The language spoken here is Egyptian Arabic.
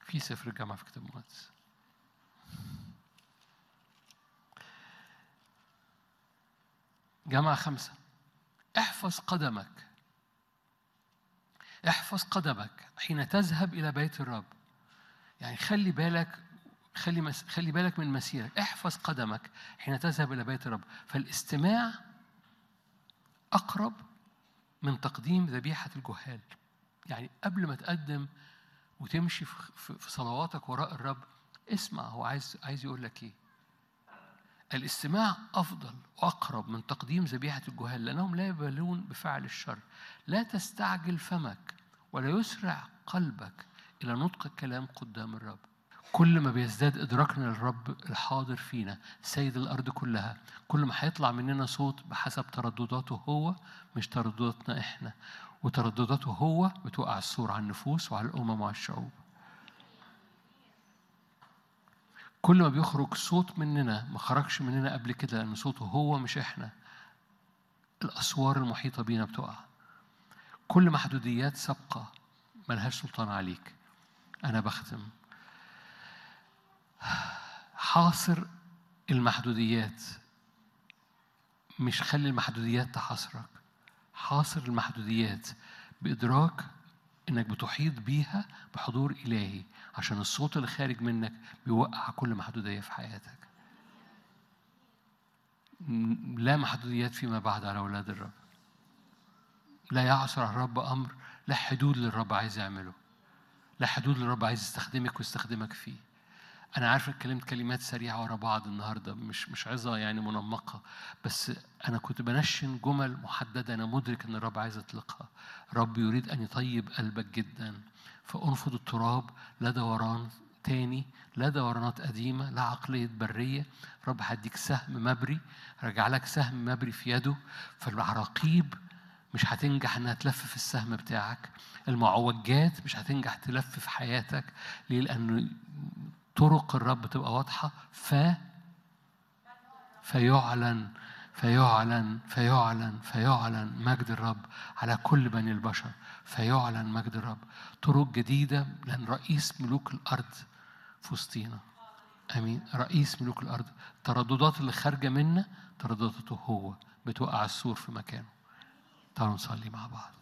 في سفر الجامعة في كتاب مقدس جامعة خمسة احفظ قدمك احفظ قدمك حين تذهب إلى بيت الرب يعني خلي بالك خلي مس... خلي بالك من مسيرك احفظ قدمك حين تذهب إلى بيت الرب فالاستماع أقرب من تقديم ذبيحة الجهال يعني قبل ما تقدم وتمشي في صلواتك وراء الرب اسمع هو عايز عايز يقول لك ايه الاستماع افضل واقرب من تقديم ذبيحه الجهال لانهم لا يبالون بفعل الشر لا تستعجل فمك ولا يسرع قلبك الى نطق الكلام قدام الرب كل ما بيزداد إدراكنا للرب الحاضر فينا سيد الأرض كلها كل ما هيطلع مننا صوت بحسب تردداته هو مش تردداتنا إحنا وتردداته هو بتوقع السور على النفوس وعلى الأمم وعلى الشعوب كل ما بيخرج صوت مننا ما خرجش مننا قبل كده لأن صوته هو مش إحنا الأسوار المحيطة بينا بتقع كل محدوديات سابقة ملهاش سلطان عليك أنا بختم حاصر المحدوديات مش خلي المحدوديات تحاصرك حاصر المحدوديات بإدراك إنك بتحيط بيها بحضور إلهي عشان الصوت اللي خارج منك بيوقع كل محدودية في حياتك لا محدوديات فيما بعد على أولاد الرب لا يعصر على الرب أمر لا حدود للرب عايز يعمله لا حدود للرب عايز يستخدمك ويستخدمك فيه أنا عارف اتكلمت كلمات سريعة ورا بعض النهاردة مش مش عظة يعني منمقة بس أنا كنت بنشن جمل محددة أنا مدرك إن الرب عايز يطلقها رب يريد أن يطيب قلبك جدا فأنفض التراب لا دوران تاني لا دورانات قديمة لا عقلية برية رب هديك سهم مبري رجع لك سهم مبري في يده فالعراقيب مش هتنجح انها تلف في السهم بتاعك المعوجات مش هتنجح تلف في حياتك ليه لانه طرق الرب تبقى واضحة ف فيعلن فيعلن فيعلن فيعلن مجد الرب على كل بني البشر فيعلن مجد الرب طرق جديدة لأن رئيس ملوك الأرض في وسطينا امين رئيس ملوك الارض الترددات اللي خارجه منا تردداته هو بتوقع السور في مكانه تعالوا نصلي مع بعض